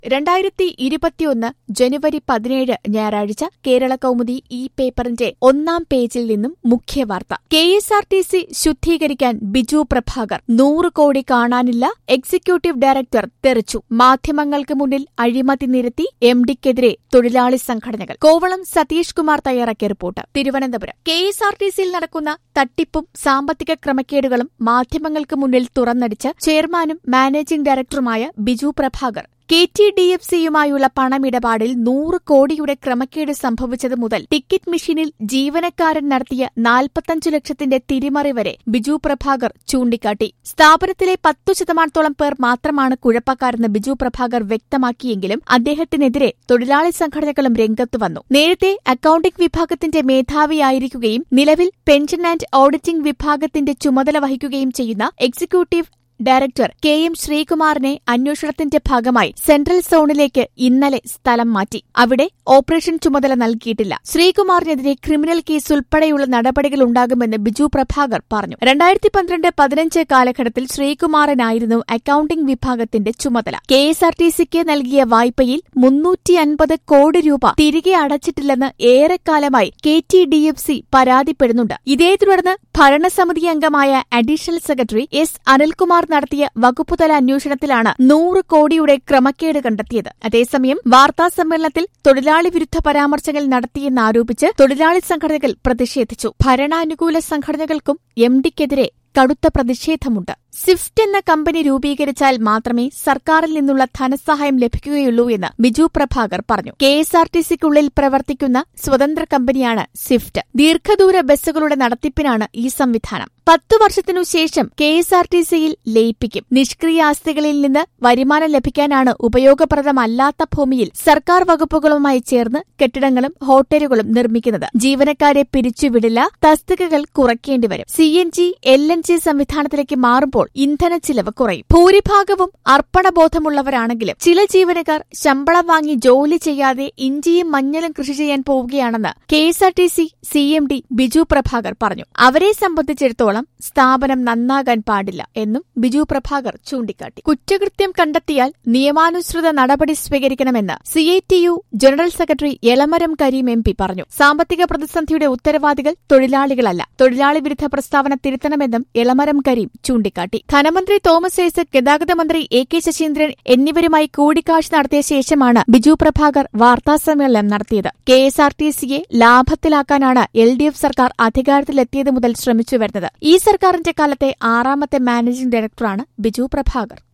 രണ്ടായിരത്തി ഇരുപത്തിയൊന്ന് ജനുവരി പതിനേഴ് ഞായറാഴ്ച കേരള കൗമുദി ഈ പേപ്പറിന്റെ ഒന്നാം പേജിൽ നിന്നും മുഖ്യവാർത്ത K S R T C ശുദ്ധീകരിക്കാൻ ബിജു പ്രഭാകർ നൂറ് കോടി കാണാനില്ല എക്സിക്യൂട്ടീവ് ഡയറക്ടർ തെറിച്ചു മാധ്യമങ്ങൾക്ക് മുന്നിൽ അഴിമതി നിരത്തി എം ഡിക്കെതിരെ തൊഴിലാളി സംഘടനകൾ കോവളം സതീഷ് കുമാർ തയ്യാറാക്കിയ report Thiruvananthapuram K S R T സിയിൽ നടക്കുന്ന തട്ടിപ്പും സാമ്പത്തിക ക്രമക്കേടുകളും മാധ്യമങ്ങൾക്ക് മുന്നിൽ തുറന്നടിച്ച് ചെയർമാനും മാനേജിംഗ് ഡയറക്ടറുമായ Biju Prabhakar K T D F സിയുമായുള്ള പണമിടപാടിൽ നൂറ് കോടിയുടെ ക്രമക്കേട് സംഭവിച്ചത് മുതൽ ടിക്കറ്റ് മെഷീനിൽ ജീവനക്കാരൻ നടത്തിയ നാൽപ്പത്തഞ്ചു ലക്ഷത്തിന്റെ തിരിമറി വരെ ബിജു പ്രഭാകർ ചൂണ്ടിക്കാട്ടി സ്ഥാപനത്തിലെ പത്തു ശതമാനത്തോളം പേർ മാത്രമാണ് കുഴപ്പക്കാരെന്ന് ബിജു പ്രഭാകർ വ്യക്തമാക്കിയെങ്കിലും അദ്ദേഹത്തിനെതിരെ തൊഴിലാളി സംഘടനകളും രംഗത്തു വന്നു നേരത്തെ അക്കൌണ്ടിംഗ് വിഭാഗത്തിന്റെ മേധാവിയായിരിക്കുകയും നിലവിൽ പെൻഷൻ ആൻഡ് ഓഡിറ്റിംഗ് വിഭാഗത്തിന്റെ ചുമതല വഹിക്കുകയും ചെയ്യുന്ന എക്സിക്യൂട്ടീവ് ഡയറക്ടർ കെ എം ശ്രീകുമാറിനെ അന്വേഷണത്തിന്റെ ഭാഗമായി സെൻട്രൽ സോണിലേക്ക് ഇന്നലെ സ്ഥലം മാറ്റി അവിടെ ഓപ്പറേഷൻ ചുമതല നൽകിയിട്ടില്ല ശ്രീകുമാറിനെതിരെ ക്രിമിനൽ കേസ് ഉൾപ്പെടെയുള്ള നടപടികളുണ്ടാകുമെന്ന് ബിജു പ്രഭാകർ പറഞ്ഞു രണ്ടായിരത്തി പന്ത്രണ്ട് പതിനഞ്ച് കാലഘട്ടത്തിൽ ശ്രീകുമാറിനായിരുന്നു അക്കൌണ്ടിംഗ് വിഭാഗത്തിന്റെ ചുമതല കെ എസ് ആർ ടി സിക്ക് നൽകിയ വായ്പയിൽ മുന്നൂറ്റി അൻപത് കോടി രൂപ തിരികെ അടച്ചിട്ടില്ലെന്ന് ഏറെക്കാലമായി K T D F C പരാതിപ്പെടുന്നുണ്ട് ഇതേ തുടർന്ന് ഭരണസമിതി അംഗമായ അഡീഷണൽ സെക്രട്ടറി എസ് അനിൽകുമാർ നടത്തിയ വകുപ്പുതല അന്വേഷണത്തിലാണ് നൂറ് കോടിയുടെ ക്രമക്കേട് കണ്ടെത്തിയത് അതേസമയം വാർത്താസമ്മേളനത്തിൽ തൊഴിലാളി വിരുദ്ധ പരാമർശങ്ങൾ നടത്തിയെന്നാരോപിച്ച് തൊഴിലാളി സംഘടനകൾ പ്രതിഷേധിച്ചു ഭരണാനുകൂല സംഘടനകൾക്കും എം ഡിക്കെതിരെ കടുത്ത പ്രതിഷേധമുണ്ട് സ്വിഫ്റ്റ് എന്ന കമ്പനി രൂപീകരിച്ചാൽ മാത്രമേ സർക്കാരിൽ നിന്നുള്ള ധനസഹായം ലഭിക്കുകയുള്ളൂ എന്ന് ബിജു പ്രഭാകർ പറഞ്ഞു കെ എസ് ആർ ടി സിക്കുള്ളിൽ പ്രവർത്തിക്കുന്ന സ്വതന്ത്ര കമ്പനിയാണ് സ്വിഫ്റ്റ് ദീർഘദൂര ബസ്സുകളുടെ നടത്തിപ്പിനാണ് ഈ സംവിധാനം പത്തു വർഷത്തിനു ശേഷം കെ എസ് ആർ ടി സിയിൽ ലയിപ്പിക്കും നിഷ്ക്രിയ ആസ്തികളിൽ നിന്ന് വരുമാനം ലഭിക്കാനാണ് ഉപയോഗപ്രദമല്ലാത്ത ഭൂമിയിൽ സർക്കാർ വകുപ്പുകളുമായി ചേർന്ന് കെട്ടിടങ്ങളും ഹോട്ടലുകളും നിർമ്മിക്കുന്നത് ജീവനക്കാരെ പിരിച്ചുവിടില്ല തസ്തികകൾ കുറയ്ക്കേണ്ടിവരും C N G L N G സംവിധാനത്തിലേക്ക് മാറുമ്പോൾ ഇന്ധന ചിലവ് കുറയും ഭൂരിഭാഗവും അർപ്പണബോധമുള്ളവരാണെങ്കിലും ചില ജീവനക്കാർ ശമ്പളം വാങ്ങി ജോലി ചെയ്യാതെ ഇഞ്ചിയും മഞ്ഞളും കൃഷി ചെയ്യാൻ പോവുകയാണെന്ന് K S R T C C M D Biju Prabhakar പറഞ്ഞു അവരെ സംബന്ധിച്ചിടത്തോളം സ്ഥാപനം നന്നാകാൻ പാടില്ല എന്നും ബിജു പ്രഭാകർ ചൂണ്ടിക്കാട്ടി കുറ്റകൃത്യം കണ്ടെത്തിയാൽ നിയമാനുസൃത നടപടി സ്വീകരിക്കണമെന്ന് C I T U general secretary Elamaram Kareem M P പറഞ്ഞു സാമ്പത്തിക പ്രതിസന്ധിയുടെ ഉത്തരവാദികൾ തൊഴിലാളികളല്ല തൊഴിലാളി വിരുദ്ധ പ്രസ്താവന തിരുത്തണമെന്നും എളമരം കരീം ചൂണ്ടിക്കാട്ടി ധനമന്ത്രി തോമസ് ഐസക് ഗതാഗത മന്ത്രി എ കെ ശശീന്ദ്രൻ എന്നിവരുമായി കൂടിക്കാഴ്ച നടത്തിയ ശേഷമാണ് ബിജു പ്രഭാകർ വാർത്താസമ്മേളനം നടത്തിയത് കെ എസ് ആർ ടി സിയെ ലാഭത്തിലാക്കാനാണ് എൽ ഡി എഫ് സർക്കാർ അധികാരത്തിലെത്തിയത് മുതൽ ശ്രമിച്ചു വരുന്നത് ഈ സർക്കാരിന്റെ കാലത്തെ ആറാമത്തെ മാനേജിംഗ് ഡയറക്ടറാണ് ബിജു പ്രഭാകർ